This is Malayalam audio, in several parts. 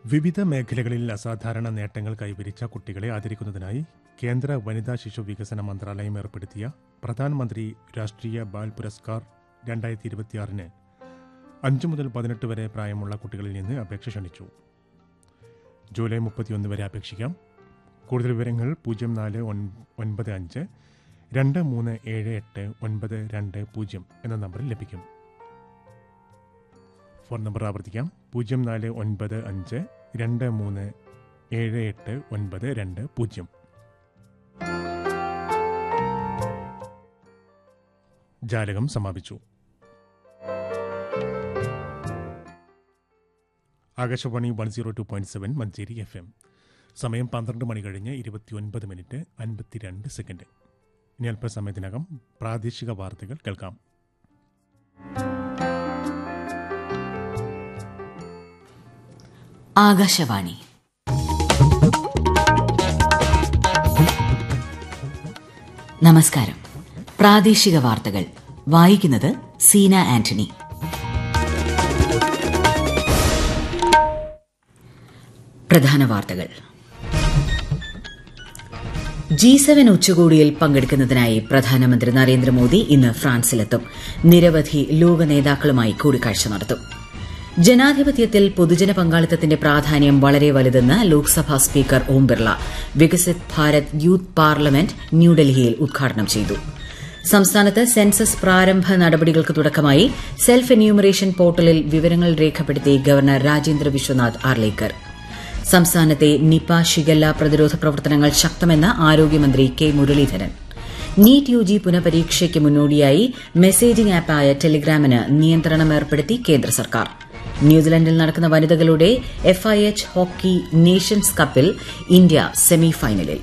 വിവിധ മേഖലകളിൽ അസാധാരണ നേട്ടങ്ങൾ കൈവരിച്ച കുട്ടികളെ ആദരിക്കുന്നതിനായി കേന്ദ്ര വനിതാ ശിശു വികസന മന്ത്രാലയം ഏർപ്പെടുത്തിയ പ്രധാനമന്ത്രി രാഷ്ട്രീയ ബാൽ പുരസ്കാർ രണ്ടായിരത്തി ഇരുപത്തിയാറിന് അഞ്ചു മുതൽ പതിനെട്ട് വരെ പ്രായമുള്ള കുട്ടികളിൽ നിന്ന് അപേക്ഷ ക്ഷണിച്ചു ജൂലൈ മുപ്പത്തിയൊന്ന് വരെ അപേക്ഷിക്കാം കൂടുതൽ വിവരങ്ങൾ പൂജ്യം നാല് ഒൻ- ഒൻപത് അഞ്ച് രണ്ട് മൂന്ന് ഏഴ് എട്ട് ഒൻപത് രണ്ട് പൂജ്യം എന്ന നമ്പറിൽ ലഭിക്കും ഫോൺ നമ്പർ ആവർത്തിക്കാം പൂജ്യം നാല് ഒൻപത് അഞ്ച് രണ്ട് മൂന്ന് ഏഴ് എട്ട് ഒൻപത് രണ്ട് പൂജ്യം ജാലകം സമാപിച്ചു Akashvani one zero two point seven Manjeri FM എം സമയം പന്ത്രണ്ട് മണി കഴിഞ്ഞ് ഇരുപത്തിയൊൻപത് മിനിറ്റ് അൻപത്തിരണ്ട് സെക്കൻഡ് ഇനി അല്പസമയത്തിനകം പ്രാദേശിക വാർത്തകൾ കേൾക്കാം ആകാശവാണി നമസ്കാരം പ്രാദേശിക വാർത്തകൾ വായിക്കുന്നത് സീന ആന്റണി പ്രധാന വാർത്തകൾ ജി സെവൻ ഉച്ചകോടിയിൽ പങ്കെടുക്കുന്നതിനായി പ്രധാനമന്ത്രി നരേന്ദ്രമോദി ഇന്ന് ഫ്രാൻസിലെത്തും നിരവധി ലോക നേതാക്കളുമായി കൂടിക്കാഴ്ച നടത്തും ജനാധിപത്യത്തിൽ പൊതുജന പങ്കാളിത്തത്തിന്റെ പ്രാധാന്യം വളരെ വലുതെന്ന് Lok Sabha speaker Om Birla Viksit Bharat youth parliament ന്യൂഡൽഹിയിൽ ഉദ്ഘാടനം ചെയ്തു സംസ്ഥാനത്ത് സെൻസസ് പ്രാരംഭ നടപടികൾക്ക് തുടക്കമായി സെൽഫ് എന്യൂമറേഷൻ പോർട്ടലിൽ വിവരങ്ങൾ രേഖപ്പെടുത്തി ഗവർണർ രാജേന്ദ്ര വിശ്വനാഥ് ആർലേക്കർ സംസ്ഥാനത്തെ നിപ ഷിഗല്ല പ്രതിരോധ പ്രവർത്തനങ്ങൾ ശക്തമെന്ന് ആരോഗ്യമന്ത്രി K Muraleedharan NEET U G പുനഃപരീക്ഷയ്ക്ക് മുന്നോടിയായി മെസ്സേജിംഗ് ആപ്പായ ടെലിഗ്രാമിന് നിയന്ത്രണം ഏർപ്പെടുത്തി കേന്ദ്ര സർക്കാർ ന്യൂസിലൻഡിൽ നടക്കുന്ന വനിതകളുടെ എഫ്ഐഎച്ച് ഹോക്കി നേഷൻസ് കപ്പിൽ ഇന്ത്യ സെമിഫൈനലിൽ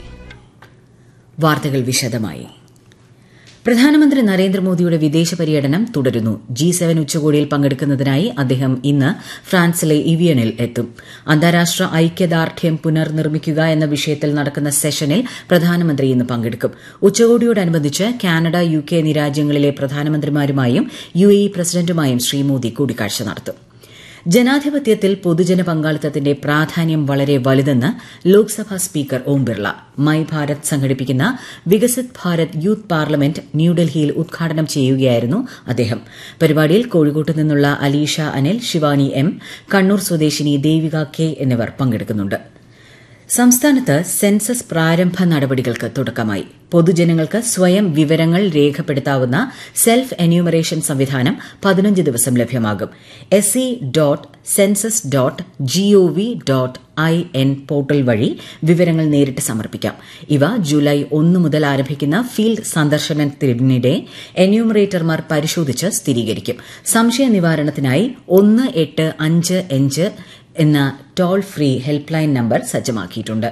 വാർത്തകൾ വിശദമായി പ്രധാനമന്ത്രി നരേന്ദ്രമോദിയുടെ വിദേശ പര്യടനം തുടരുന്നു ജി സെവൻ ഉച്ചകോടിയിൽ പങ്കെടുക്കുന്നതിനായി അദ്ദേഹം ഇന്ന് ഫ്രാൻസിലെ ഇവിയനിൽ എത്തും അന്താരാഷ്ട്ര ഐക്യദാർഢ്യം പുനർനിർമ്മിക്കുക എന്ന വിഷയത്തിൽ നടക്കുന്ന സെഷനിൽ പ്രധാനമന്ത്രി ഇന്ന് പങ്കെടുക്കും ഉച്ചകോടിയോടനുബന്ധിച്ച് കാനഡ യു കെ എന്നീ രാജ്യങ്ങളിലെ പ്രധാനമന്ത്രിമാരുമായും യു എ ഇ പ്രസിഡന്റുമായും ശ്രീ മോദി കൂടിക്കാഴ്ച നടത്തും ജനാധിപത്യത്തിൽ പൊതുജന പങ്കാളിത്തത്തിന്റെ പ്രാധാന്യം വളരെ വലുതെന്ന് ലോക്സഭാ സ്പീക്കർ ഓം ബിർള മൈ ഭാരത് സംഘടിപ്പിക്കുന്ന വികസിത് ഭാരത് യൂത്ത് പാർലമെന്റ് ന്യൂഡൽഹിയിൽ ഉദ്ഘാടനം ചെയ്യുകയായിരുന്നു അദ്ദേഹം പരിപാടിയിൽ കോഴിക്കോട്ട് നിന്നുള്ള അലീഷ അനിൽ ശിവാനി എം കണ്ണൂർ സ്വദേശിനി ദേവിക കെ എന്നിവർ പങ്കെടുക്കുന്നുണ്ട് സംസ്ഥാനത്ത് സെൻസസ് പ്രാരംഭ നടപടികൾക്ക് തുടക്കമായി പൊതുജനങ്ങൾക്ക് സ്വയം വിവരങ്ങൾ രേഖപ്പെടുത്താവുന്ന സെൽഫ് എന്യൂമറേഷൻ സംവിധാനം പതിനഞ്ച് ദിവസം ലഭ്യമാകും S C dot census dot GOV dot I N portal വഴി വിവരങ്ങൾ നേരിട്ട് സമർപ്പിക്കാം ഇവ ജൂലൈ ഒന്ന് മുതൽ ആരംഭിക്കുന്ന ഫീൽഡ് സന്ദർശനത്തിനിടെ എന്യൂമറേറ്റർമാർ പരിശോധിച്ച് സ്ഥിരീകരിക്കും സംശയ നിവാരണത്തിനായി ഒന്ന് എട്ട് അഞ്ച് അഞ്ച് എന്ന toll free help line number സജ്ജമാക്കിയിട്ടുണ്ട്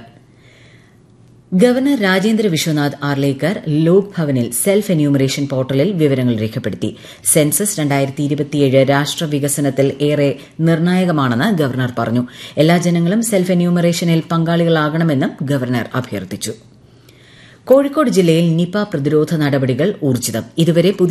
governor Rajendra Vishwanath Arlekar Lok Bhavan self enumeration പോർട്ടലിൽ വിവരങ്ങൾ രേഖപ്പെടുത്തി സെൻസസ് രണ്ടായിരത്തി ഇരുപത്തിയേഴ് രാഷ്ട്ര വികസനത്തിൽ ഏറെ നിർണായകമാണെന്ന് ഗവർണർ പറഞ്ഞു എല്ലാ ജനങ്ങളും സെൽഫ് എന്യൂമറേഷനിൽ പങ്കാളികളാകണമെന്നും ഗവർണർ അഭ്യർത്ഥിച്ചു കോഴിക്കോട് ജില്ലയിൽ നിപ പ്രതിരോധ നടപടികൾ ഊർജിതം ഇതുവരെ പുതിയ